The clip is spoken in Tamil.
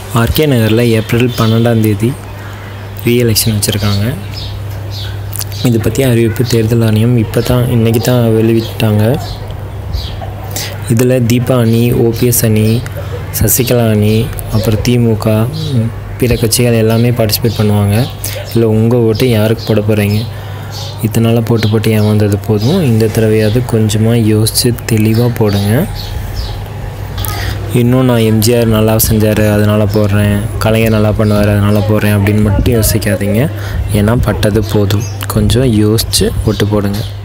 ஆர்கே நகரில் ஏப்ரல் பன்னெண்டாம் தேதி ரீஎலெக்ஷன் வச்சுருக்காங்க இது பற்றி அறிவிப்பு தேர்தல் ஆணையம் இப்போ தான் இன்றைக்கி தான் வெளியிட்டாங்க இதில் தீபா அணி ஓபிஎஸ் அணி சசிகலா அணி அப்புறம் திமுக ம், பிற கட்சிகள் எல்லாமே பார்ட்டிசிபேட் பண்ணுவாங்க இல்லை உங்கள் ஓட்டு யாருக்கு போட போகிறீங்க இதனால் போட்டு போட்டு ஏமாந்தது போதும் இந்த தடவையாவது கொஞ்சமாக யோசித்து தெளிவாக போடுங்க இன்னும் நான் எம்ஜிஆர் நல்லா செஞ்சார் அதனால் போடுறேன் கலைஞர் நல்லா பண்ணுவார் அதனால் போடுறேன் அப்படின்னு மட்டும் யோசிக்காதீங்க ஏன்னா பட்டது போதும் கொஞ்சம் யோசித்து ஓட்டு போடுங்க